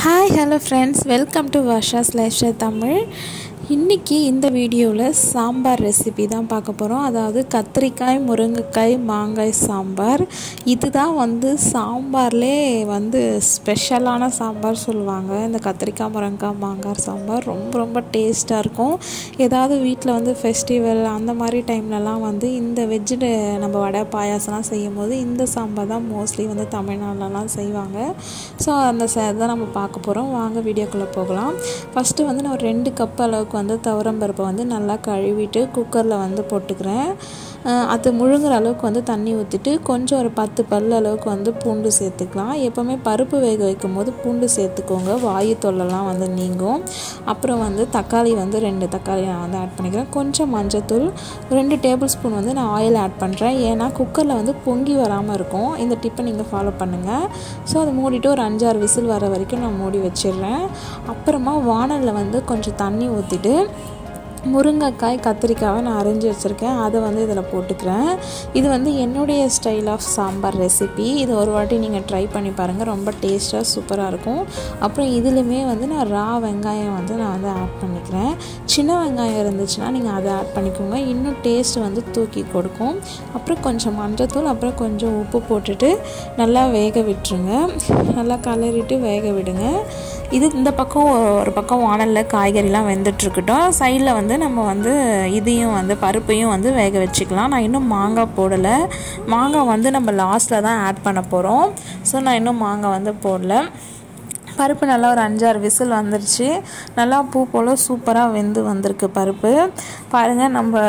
hi hello friends welcome to Varsha's lifestyle Tamil இன்றைக்கி இந்த வீடியோவில் சாம்பார் ரெசிபி தான் பார்க்க போகிறோம் அதாவது கத்திரிக்காய் முருங்கைக்காய் மாங்காய் சாம்பார் இதுதான் வந்து சாம்பார்லே வந்து ஸ்பெஷலான சாம்பார் சொல்லுவாங்க இந்த கத்திரிக்காய் முருங்கைக்காய் மாங்காய் சாம்பார் ரொம்ப ரொம்ப டேஸ்ட்டாக இருக்கும் ஏதாவது வீட்டில் வந்து ஃபெஸ்டிவல் அந்த மாதிரி டைம்லலாம் வந்து இந்த வெஜ்ஜு நம்ம வடை பாயாசம்லாம் செய்யும் போது இந்த சாம்பார் தான் மோஸ்ட்லி வந்து தமிழ்நாட்டிலலாம் செய்வாங்க ஸோ அந்த தான் நம்ம பார்க்க போகிறோம் வாங்க வீடியோக்குள்ளே போகலாம் ஃபஸ்ட்டு வந்து நான் ஒரு ரெண்டு கப் அளவுக்கு வந்து துவரம்பருப்பை வந்து நல்லா கழுவிட்டு குக்கரில் வந்து போட்டுக்கிறேன் அது முழுங்குற அளவுக்கு வந்து தண்ணி ஊற்றிட்டு கொஞ்சம் ஒரு பத்து பல் அளவுக்கு வந்து பூண்டு சேர்த்துக்கலாம் எப்போவுமே பருப்பு வேக வைக்கும் போது பூண்டு சேர்த்துக்கோங்க வாயு தொல்லெல்லாம் வந்து நீங்கும் அப்புறம் வந்து தக்காளி வந்து ரெண்டு தக்காளி நான் வந்து ஆட் பண்ணிக்கிறேன் கொஞ்சம் மஞ்சத்தூள் ரெண்டு டேபிள் ஸ்பூன் வந்து நான் ஆயில் ஆட் பண்ணுறேன் ஏன்னா குக்கரில் வந்து பொங்கி வராமல் இருக்கும் இந்த டிப்பை நீங்கள் ஃபாலோ பண்ணுங்கள் ஸோ அதை மூடிட்டு ஒரு அஞ்சாறு விசில் வர வரைக்கும் நான் மூடி வச்சிடுறேன் அப்புறமா வானலில் வந்து கொஞ்சம் தண்ணி ஊற்றிட்டு முருங்கைக்காய் கத்திரிக்காவை நான் அரைஞ்சி வச்சுருக்கேன் அதை வந்து இதில் போட்டுக்கிறேன் இது வந்து என்னுடைய ஸ்டைல் ஆஃப் சாம்பார் ரெசிபி இது ஒரு வாட்டி நீங்கள் ட்ரை பண்ணி பாருங்கள் ரொம்ப டேஸ்ட்டாக சூப்பராக இருக்கும் அப்புறம் இதுலேயுமே வந்து நான் ரா வெங்காயம் வந்து நான் வந்து ஆட் பண்ணிக்கிறேன் சின்ன வெங்காயம் இருந்துச்சுன்னா நீங்கள் அதை ஆட் பண்ணிக்கோங்க இன்னும் டேஸ்ட் வந்து தூக்கி கொடுக்கும் அப்புறம் கொஞ்சம் மஞ்சத்தூள் அப்புறம் கொஞ்சம் உப்பு போட்டுட்டு நல்லா வேக விட்டுருங்க நல்லா கலரிட்டு வேக விடுங்க இது இந்த பக்கம் ஒரு பக்கம் வானலில் காய்கறிலாம் வெந்துட்டுருக்கட்டும் சைடில் வந்து நம்ம வந்து இதையும் வந்து பருப்பையும் வந்து வேக வச்சுக்கலாம் நான் இன்னும் மாங்காய் போடலை மாங்காய் வந்து நம்ம லாஸ்ட்டில் தான் ஆட் பண்ண போகிறோம் ஸோ நான் இன்னும் மாங்காய் வந்து போடல பருப்பு நல்லா ஒரு அஞ்சாறு விசில் வந்துருச்சு நல்லா பூ போல் சூப்பராக வெந்து வந்திருக்கு பருப்பு பாருங்கள் நம்ம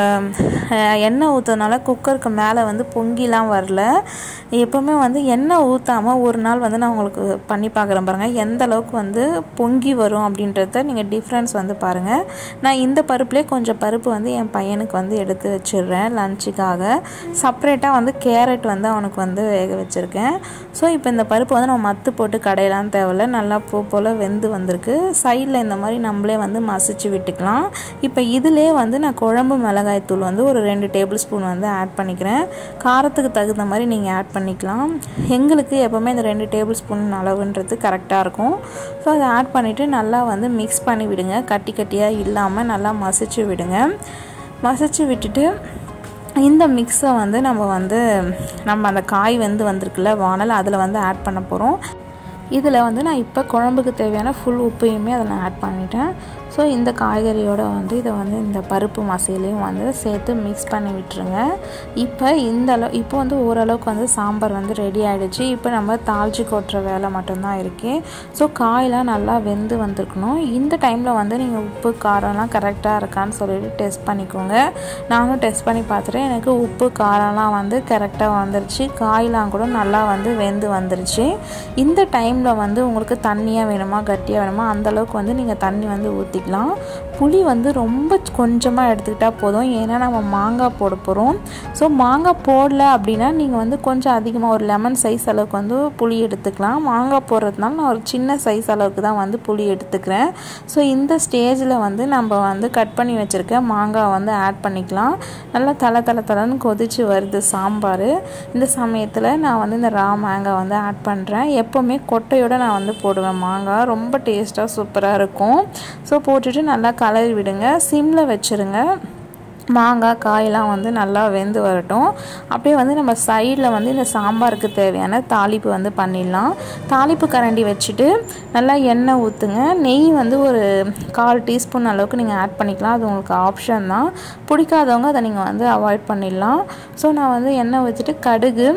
எண்ணெய் ஊற்றுறதுனால குக்கருக்கு மேலே வந்து பொங்கிலாம் வரல எப்போவுமே வந்து எண்ணெய் ஊற்றாமல் ஒரு நாள் வந்து நான் உங்களுக்கு பண்ணி பார்க்குறேன் பாருங்கள் எந்த அளவுக்கு வந்து பொங்கி வரும் அப்படின்றத நீங்கள் டிஃப்ரென்ஸ் வந்து பாருங்கள் நான் இந்த பருப்புலேயே கொஞ்சம் பருப்பு வந்து என் பையனுக்கு வந்து எடுத்து வச்சிடுறேன் லஞ்சுக்காக செப்ரேட்டாக வந்து கேரட் வந்து அவனுக்கு வந்து வேக வச்சுருக்கேன் ஸோ இப்போ இந்த பருப்பு வந்து நம்ம மத்து போட்டு கடையெல்லாம் தேவையில்ல நல்லா பூ போல் வெந்து வந்திருக்கு சைடில் இந்த மாதிரி நம்மளே வந்து மசிச்சு விட்டுக்கலாம் இப்போ இதிலே வந்து நான் குழம்பு மிளகாய் தூள் வந்து ஒரு ரெண்டு டேபிள் ஸ்பூன் வந்து ஆட் பண்ணிக்கிறேன் காரத்துக்கு தகுந்த மாதிரி நீங்கள் ஆட் பண்ணிக்கலாம் எங்களுக்கு எப்போவுமே இந்த ரெண்டு டேபிள் ஸ்பூன் அளவுன்றது கரெக்டாக இருக்கும் ஸோ அதை ஆட் பண்ணிவிட்டு நல்லா வந்து மிக்ஸ் பண்ணி விடுங்க கட்டி கட்டியாக இல்லாமல் நல்லா மசிச்சு விடுங்க மசிச்சு விட்டுட்டு இந்த மிக்ஸை வந்து நம்ம வந்து நம்ம அந்த காய் வந்து வந்திருக்குல்ல வானல் அதில் வந்து ஆட் பண்ண போகிறோம் இதில் வந்து நான் இப்போ குழம்புக்கு தேவையான ஃபுல் உப்பையுமே அதில் நான் ஆட் பண்ணிட்டேன் ஸோ இந்த காய்கறியோட வந்து இதை வந்து இந்த பருப்பு மசாலையும் வந்து சேர்த்து மிக்ஸ் பண்ணி விட்டுருங்க இப்போ இந்த அளவு இப்போ வந்து ஓரளவுக்கு வந்து சாம்பார் வந்து ரெடி ஆகிடுச்சு இப்போ நம்ம தாளிச்சு கொட்டுற வேலை மட்டும்தான் இருக்கு ஸோ காயெலாம் நல்லா வெந்து வந்திருக்கணும் இந்த டைமில் வந்து நீங்கள் உப்பு காரம்லாம் கரெக்டாக இருக்கான்னு சொல்லிட்டு டெஸ்ட் பண்ணிக்கோங்க நானும் டெஸ்ட் பண்ணி பார்த்துட்டு எனக்கு உப்பு காரம்லாம் வந்து கரெக்டாக வந்துருச்சு காயெலாம் கூட நல்லா வந்து வெந்து வந்துருச்சு இந்த டைமில் வந்து உங்களுக்கு தண்ணியாக வேணுமா கட்டியாக வேணுமா அந்தளவுக்கு வந்து நீங்கள் தண்ணி வந்து ஊற்றி ஊற்றிக்கலாம் புளி வந்து ரொம்ப கொஞ்சமாக எடுத்துக்கிட்டால் போதும் ஏன்னா நம்ம மாங்காய் போட போகிறோம் ஸோ மாங்காய் போடல அப்படின்னா நீங்கள் வந்து கொஞ்சம் அதிகமாக ஒரு லெமன் சைஸ் அளவுக்கு வந்து புளி எடுத்துக்கலாம் மாங்காய் போடுறதுனால நான் ஒரு சின்ன சைஸ் அளவுக்கு தான் வந்து புளி எடுத்துக்கிறேன் ஸோ இந்த ஸ்டேஜில் வந்து நம்ம வந்து கட் பண்ணி வச்சுருக்க மாங்காய் வந்து ஆட் பண்ணிக்கலாம் நல்லா தலை தலை தலைன்னு கொதிச்சு வருது சாம்பார் இந்த சமயத்தில் நான் வந்து இந்த ரா மாங்காய் வந்து ஆட் பண்ணுறேன் எப்போவுமே கொட்டையோடு நான் வந்து போடுவேன் மாங்காய் ரொம்ப டேஸ்ட்டாக சூப்பராக இருக்கும் ஸோ போட்டுட்டு நல்லா கலரி விடுங்க சிம்மில் வச்சுருங்க மாங்காய் காயெல்லாம் வந்து நல்லா வெந்து வரட்டும் அப்படியே வந்து நம்ம சைடில் வந்து இந்த சாம்பாருக்கு தேவையான தாளிப்பு வந்து பண்ணிடலாம் தாளிப்பு கரண்டி வச்சுட்டு நல்லா எண்ணெய் ஊற்றுங்க நெய் வந்து ஒரு கால் டீஸ்பூன் அளவுக்கு நீங்கள் ஆட் பண்ணிக்கலாம் அது உங்களுக்கு ஆப்ஷன் தான் பிடிக்காதவங்க அதை நீங்கள் வந்து அவாய்ட் பண்ணிடலாம் ஸோ நான் வந்து எண்ணெய் ஊற்றிட்டு கடுகு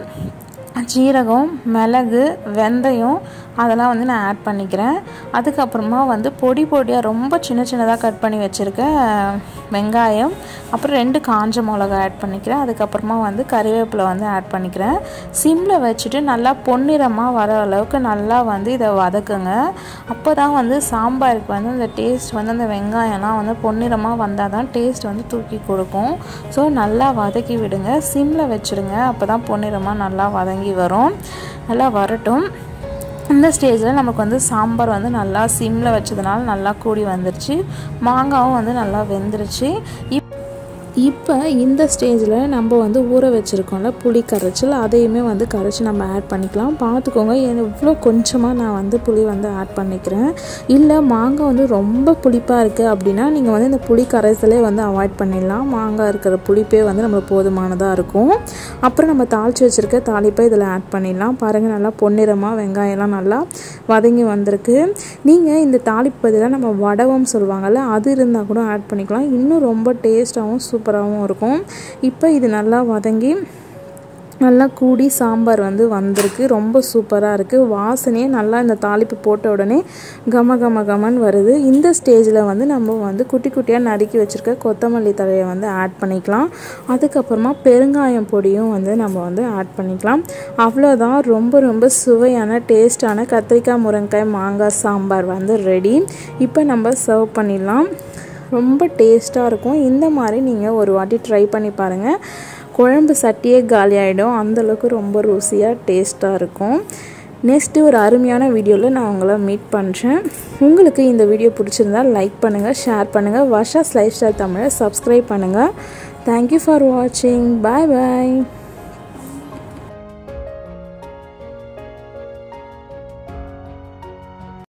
ஜீரகம் மிளகு வெந்தயம் அதெல்லாம் வந்து நான் ஆட் பண்ணிக்கிறேன் அதுக்கப்புறமா வந்து பொடி பொடியாக ரொம்ப சின்ன சின்னதாக கட் பண்ணி வச்சுருக்க வெங்காயம் அப்புறம் ரெண்டு காஞ்ச மிளகா ஆட் பண்ணிக்கிறேன் அதுக்கப்புறமா வந்து கறிவேப்பிலை வந்து ஆட் பண்ணிக்கிறேன் சிம்மில் வச்சுட்டு நல்லா பொன்னிறமாக வர அளவுக்கு நல்லா வந்து இதை வதக்குங்க அப்போ தான் வந்து சாம்பாருக்கு வந்து அந்த டேஸ்ட் வந்து அந்த வெங்காயம்லாம் வந்து பொன்னிறமாக வந்தால் தான் டேஸ்ட் வந்து தூக்கி கொடுக்கும் ஸோ நல்லா வதக்கி விடுங்க சிம்மில் வச்சுடுங்க அப்போ தான் பொன்னிறமாக நல்லா வதங்கி வரும் நல்லா வரட்டும் இந்த ஸ்டேஜில் நமக்கு வந்து சாம்பார் வந்து நல்லா சிம்மில் வச்சதுனால நல்லா கூடி வந்துருச்சு மாங்காவும் வந்து நல்லா வெந்துருச்சு இப் இப்போ இந்த ஸ்டேஜில் நம்ம வந்து ஊற வச்சுருக்கோம்ல புளி கரைச்சல் அதையுமே வந்து கரைச்சி நம்ம ஆட் பண்ணிக்கலாம் பார்த்துக்கோங்க எவ்வளோ கொஞ்சமாக நான் வந்து புளி வந்து ஆட் பண்ணிக்கிறேன் இல்லை மாங்காய் வந்து ரொம்ப புளிப்பாக இருக்குது அப்படின்னா நீங்கள் வந்து இந்த புளி கரைசலே வந்து அவாய்ட் பண்ணிடலாம் மாங்காய் இருக்கிற புளிப்பே வந்து நம்மளுக்கு போதுமானதாக இருக்கும் அப்புறம் நம்ம தாளித்து வச்சுருக்க தாளிப்பை இதில் ஆட் பண்ணிடலாம் பாருங்கள் நல்லா பொன்னிறமாக வெங்காயம்லாம் நல்லா வதங்கி வந்திருக்கு நீங்கள் இந்த தாளிப்பு பதிலாக நம்ம வடவம் சொல்லுவாங்கள்ல அது இருந்தால் கூட ஆட் பண்ணிக்கலாம் இன்னும் ரொம்ப டேஸ்ட்டாகவும் சூப்பராகவும் இருக்கும் இப்போ இது நல்லா வதங்கி நல்லா கூடி சாம்பார் வந்து வந்திருக்கு ரொம்ப சூப்பராக இருக்குது வாசனையே நல்லா இந்த தாளிப்பு போட்ட உடனே கம கம கமன் வருது இந்த ஸ்டேஜில் வந்து நம்ம வந்து குட்டி குட்டியாக நறுக்கி வச்சுருக்க கொத்தமல்லி தழையை வந்து ஆட் பண்ணிக்கலாம் அதுக்கப்புறமா பெருங்காயம் பொடியும் வந்து நம்ம வந்து ஆட் பண்ணிக்கலாம் அவ்வளோதான் ரொம்ப ரொம்ப சுவையான டேஸ்டான கத்திரிக்காய் முருங்கைக்காய் மாங்காய் சாம்பார் வந்து ரெடி இப்போ நம்ம சர்வ் பண்ணிடலாம் ரொம்ப டேஸ்ட்டாக இருக்கும் இந்த மாதிரி நீங்கள் ஒரு வாட்டி ட்ரை பண்ணி பாருங்கள் குழம்பு சட்டியே காலி ஆகிடும் அந்தளவுக்கு ரொம்ப ருசியாக டேஸ்ட்டாக இருக்கும் நெக்ஸ்ட்டு ஒரு அருமையான வீடியோவில் நான் உங்களை மீட் பண்ணுறேன் உங்களுக்கு இந்த வீடியோ பிடிச்சிருந்தால் லைக் பண்ணுங்கள் ஷேர் பண்ணுங்கள் வர்ஷா லைஃப் ஸ்டைல் தமிழை சப்ஸ்கிரைப் பண்ணுங்கள் தேங்க்யூ ஃபார் வாட்சிங் பாய் பாய்